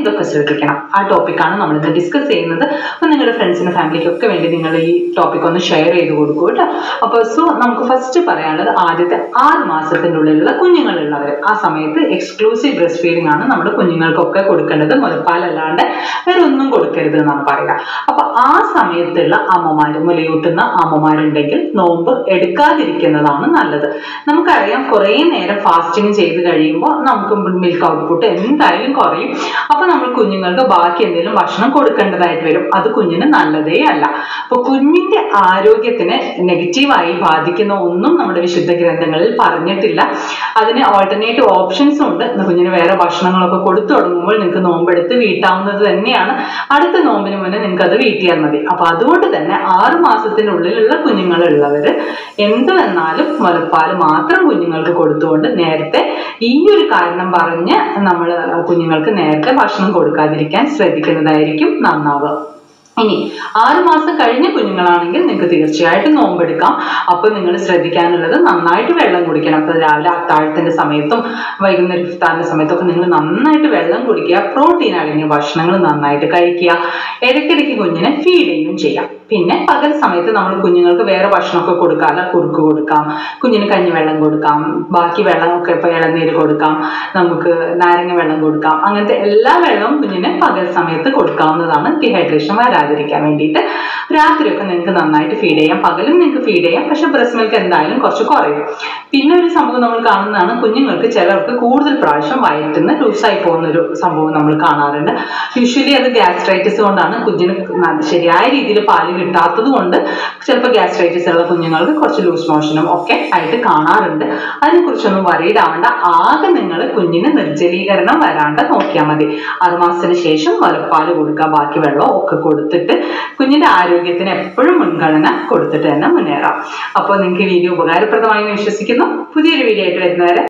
എന്തൊക്കെ ശ്രദ്ധിക്കണം ആ ടോപ്പിക്കാണ് നമ്മൾ ഇന്ന് ഡിസ്കസ് ചെയ്യുന്നത് അപ്പോൾ നിങ്ങളുടെ ഫ്രണ്ട്സിനും ഫാമിലിക്കൊക്കെ വേണ്ടി നിങ്ങൾ ഈ ടോപ്പിക് ഒന്ന് ഷെയർ ചെയ്ത് കൊടുക്കൂ കേട്ടോ അപ്പോൾ സോ നമുക്ക് ഫസ്റ്റ് പറയാനുള്ളത് ആദ്യത്തെ ആറ് മാസത്തിൻ്റെ ഉള്ളിലുള്ള കുഞ്ഞുങ്ങളുള്ളവർ ആ സമയത്ത് എക്സ്ക്ലൂസീവ് ബ്രസ്റ്റ് ഫീഡിംഗ് ആണ് നമ്മൾ കുഞ്ഞുങ്ങൾക്കൊക്കെ കൊടുക്കേണ്ടത് മുലപ്പാലല്ലാണ്ട് വേറെ ഒന്നും കൊടുക്കരുത് എന്നാണ് പറയുക അപ്പൊ ആ സമയത്തുള്ള അമ്മമാര് മുലയൂട്ടുന്ന അമ്മമാരുണ്ടെങ്കിൽ നോമ്പ് എടുക്കാതിരിക്കുന്നതാണ് നല്ലത് നമുക്കറിയാം കുറേ നേരം ഫാസ്റ്റിംഗ് ചെയ്ത് കഴിയുമ്പോൾ നമുക്ക് മിൽക്ക് ഔട്ട്പുട്ട് എന്തായാലും കുറയും അപ്പൊ നമ്മൾ കുഞ്ഞുങ്ങൾക്ക് ബാക്കി എന്തെങ്കിലും ഭക്ഷണം കൊടുക്കേണ്ടതായിട്ട് വരും അത് കുഞ്ഞിന് നല്ലതേ അല്ല അപ്പൊ കുഞ്ഞിന്റെ ആരോഗ്യത്തിന് നെഗറ്റീവായി ബാധിക്കുന്ന ഒന്നും നമ്മുടെ വിശുദ്ധ ഗ്രന്ഥങ്ങളിൽ പറഞ്ഞിട്ടില്ല അതിന് ഓൾട്ടർനേറ്റീവ് ഓപ്ഷൻസും ഉണ്ട് കുഞ്ഞിന് വേറെ ഭക്ഷണങ്ങളൊക്കെ കൊടുത്തു തുടങ്ങുമ്പോൾ നിങ്ങൾക്ക് നോമ്പെടുത്ത് വീട്ടാവുന്നത് തന്നെയാണ് അടുത്ത നോമ്പിന് മുന്നേ നിങ്ങൾക്ക് അത് വീട്ടിയാൽ മതി അപ്പൊ അതുകൊണ്ട് തന്നെ ആറ് മാസത്തിനുള്ളിലുള്ള കുഞ്ഞുങ്ങളുള്ളവര് എന്ത് വന്നാലും മുലപ്പാൽ മാത്രം കുഞ്ഞുങ്ങൾക്ക് കൊടുത്തുകൊണ്ട് നേരത്തെ ഈ ഒരു കാരണം പറഞ്ഞ് നമ്മൾ കുഞ്ഞുങ്ങൾക്ക് നേരത്തെ ഭക്ഷണം കൊടുക്കാതിരിക്കാൻ ശ്രദ്ധിക്കുന്നതായിരിക്കും നന്നാവുക ഇനി ആറ് മാസം കഴിഞ്ഞ കുഞ്ഞുങ്ങളാണെങ്കിൽ നിങ്ങൾക്ക് തീർച്ചയായിട്ടും നോമ്പെടുക്കാം അപ്പോൾ നിങ്ങൾ ശ്രദ്ധിക്കാനുള്ളത് നന്നായിട്ട് വെള്ളം കുടിക്കണം അപ്പോൾ രാവിലെ അത്താഴത്തിന്റെ സമയത്തും വൈകുന്നേരം ഇഫ്താറിന്റെ സമയത്തൊക്കെ നിങ്ങൾ നന്നായിട്ട് വെള്ളം കുടിക്കുക പ്രോട്ടീൻ അടങ്ങിയ ഭക്ഷണങ്ങൾ നന്നായിട്ട് കഴിക്കുക ഇടയ്ക്കിടയ്ക്ക് കുഞ്ഞിനെ ഫീഡ് ചെയ്യുകയും ചെയ്യാം പിന്നെ പകൽ സമയത്ത് നമ്മൾ കുഞ്ഞുങ്ങൾക്ക് വേറെ ഭക്ഷണമൊക്കെ കൊടുക്കാം കുറുക്ക് കൊടുക്കാം കുഞ്ഞിന് കഞ്ഞിവെള്ളം കൊടുക്കാം ബാക്കി വെള്ളമൊക്കെ ഇപ്പോൾ ഇളനീര് കൊടുക്കാം നമുക്ക് നാരങ്ങ വെള്ളം കൊടുക്കാം അങ്ങനത്തെ എല്ലാ വെള്ളവും കുഞ്ഞിന് പകൽ സമയത്ത് കൊടുക്കാവുന്നതാണ് ഡീഹൈഡ്രേഷൻ വരാതിരിക്കാൻ വേണ്ടിയിട്ട് രാത്രിയൊക്കെ നിങ്ങൾക്ക് നന്നായിട്ട് ഫീഡ് ചെയ്യാം പകലും നിങ്ങൾക്ക് ഫീഡ് ചെയ്യാം പക്ഷെ ബ്രസ്റ്റ് മിൽക്ക് എന്തായാലും കുറച്ച് കുറയും പിന്നെ ഒരു സംഭവം നമ്മൾ കാണുന്നതാണ് കുഞ്ഞുങ്ങൾക്ക് ചിലർക്ക് കൂടുതൽ പ്രാവശ്യം വയറ്റുന്ന ലൂസായി പോകുന്ന ഒരു സംഭവം നമ്മൾ കാണാറുണ്ട് യൂഷ്വലി അത് ഗ്യാസ്ട്രൈറ്റിസ് കൊണ്ടാണ് കുഞ്ഞിന് ശരിയായ രീതിയിൽ പാല് കിട്ടാത്തത് കൊണ്ട് ചിലപ്പോൾ ഗ്യാസ്ട്രൈറ്റിസ് ഉള്ള കുഞ്ഞുങ്ങൾക്ക് കുറച്ച് ലൂസ് മോഷനും ഒക്കെ ആയിട്ട് കാണാറുണ്ട് അതിനെക്കുറിച്ചൊന്നും വറീഡ് ആവേണ്ട ആകെ നിങ്ങൾ കുഞ്ഞിന് നിർജ്ജലീകരണം വരാണ്ട് നോക്കിയാൽ മതി ആറുമാസത്തിന് ശേഷം മുലപ്പാൽ കൊടുക്കുക ബാക്കി വെള്ളം ഒക്കെ കൊടുത്തിട്ട് കുഞ്ഞിന്റെ ആരോഗ്യത്തിന് എപ്പോഴും മുൻഗണന കൊടുത്തിട്ട് തന്നെ മുന്നേറാം അപ്പോൾ നിങ്ങൾക്ക് ഈ വീഡിയോ ഉപകാരപ്രദമായി എന്ന് വിശ്വസിക്കുന്നു പുതിയൊരു വീഡിയോ ആയിട്ട് വരുന്നവരെ